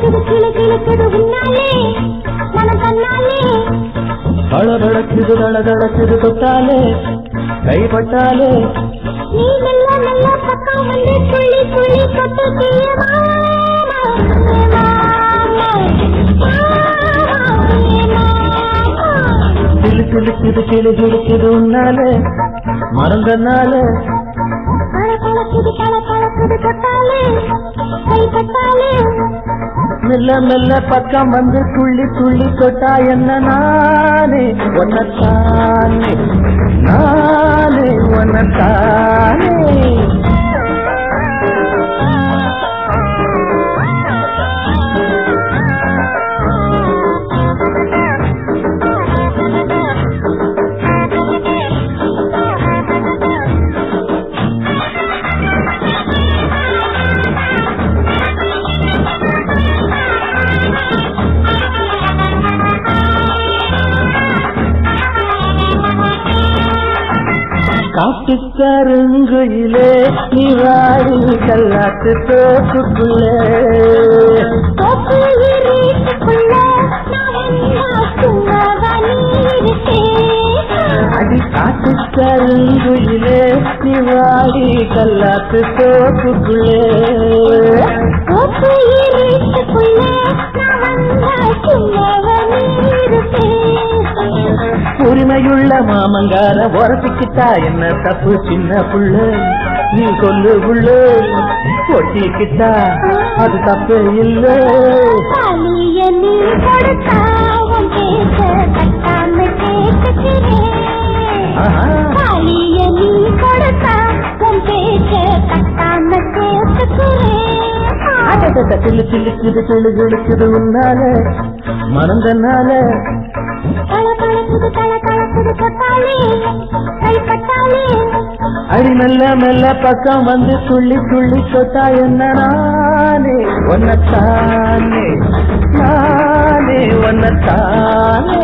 பழக்குது கிளு கிளுக்குது உன்னாலே மனம் தன்னாலே பளபளக்குது தளதளக்குது தொட்டாலே கைப்பட்டாலே நீ மெல்ல மெல்ல பக்கம் வந்து துள்ளி துள்ளி தொட்டு தீயமா கிளு கிளுக்குது கிளு கிளுக்குது உன்னாலே மறந்தனாலே பழக்குது பழ பழக்குது தொட்டாலே கைப்பட்டாலே மெல்ல மெல்ல பக்கம் வந்து துள்ளி துள்ளி தொட்டா என்ன நானே ஒன்னத்தானே நானே ஒன்னத்தானே காட்டு கருங்குயிலே நீ வாடி கல்லாட்டு தோப்புக்குள்ளே தோப்பு வீட்டுக்குள்ள நான் என்ன சும்மாவா நீருக்கேன் அடி காட்டு கருங்குயிலே நீ வாடி கல்லாட்டு தோப்புக்குள்ளே தோப்பு வீட்டுக்குள்ள நான் வந்தா சும்மாவா நீருக்கேன் உரிமையுள்ள மாமங்கார உரசிக்கிட்டா என்ன தப்பு சின்ன புள்ள நீ கொல்லு புள்ள ஒட்டிக்கிட்டா அது தப்பே இல்லை தாலிய நீ கொடுத்தா உன் பேச கட்டாம கேட்டுக்கிறேன் ஆஹா. தாலிய நீ கொடுத்தா உன் பேச கட்டாம கேட்டுக்கிறேன் அடடட தில்லு தில்லுக்குது தில்லு கிழுக்குது உன்னால மறந்தனால தல தளக்குது தல தளக்குது தொட்டாலே கைப்பட்டாலே அடி மெல்ல மெல்ல பக்கம் வந்து துள்ளி துள்ளி தொட்டா என்ன நானே ஒன்னத்தானே நானே ஒன்னத்தானே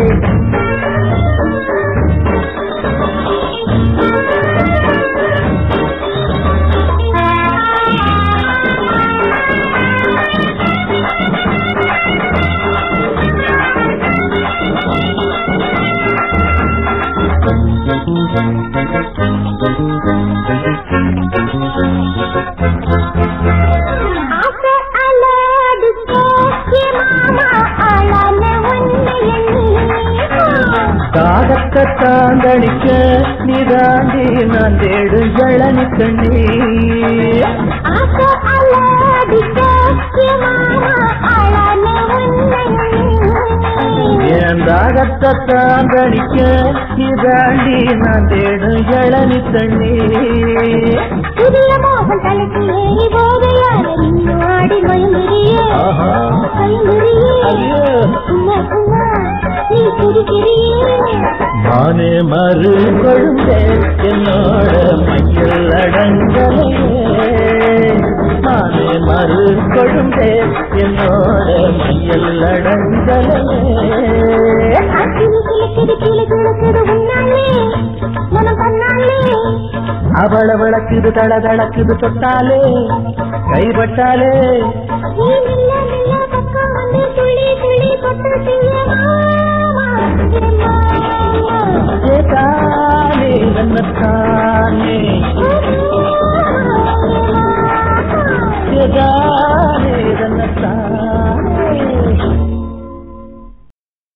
ஆசை அலாடுச்சே ஏ மாமா ஆளான உன்னை எண்ணி தாகத்தை தாந்தடிக்க நீ தாண்டி நான் தேடும் ஜளனி கண்ணி ஆசை அலாடுச்சே ஏ மாமா ஆளான உன்னை எண்ணி என் தாகத்தை தாந்தடிக்க நீ தாண்டி நான் தேடும் ஜளனி தண்ணி புதிய மோகன் தலைக்கு ஏறி போகையால நின்னு ஆடி மயங்குறியே ஆஹா. மயங்குறியே ஐயோ. சும்மா சும்மா நீ துடிக்கிறியே மானே மறு கொழுந்தே என்னோட மையில் அடங்கலையே மானே மறு கொழுந்தே என்னோட மையில் அடங்கலையே அக்கினி கிழக்குது கீழே கிழக்குது உன்னாலே மனம் பண்ணாலே அவள விளக்குது தள தளக்குது தொட்டாலே கைப்பட்டாலே நீ மெல்ல மெல்ல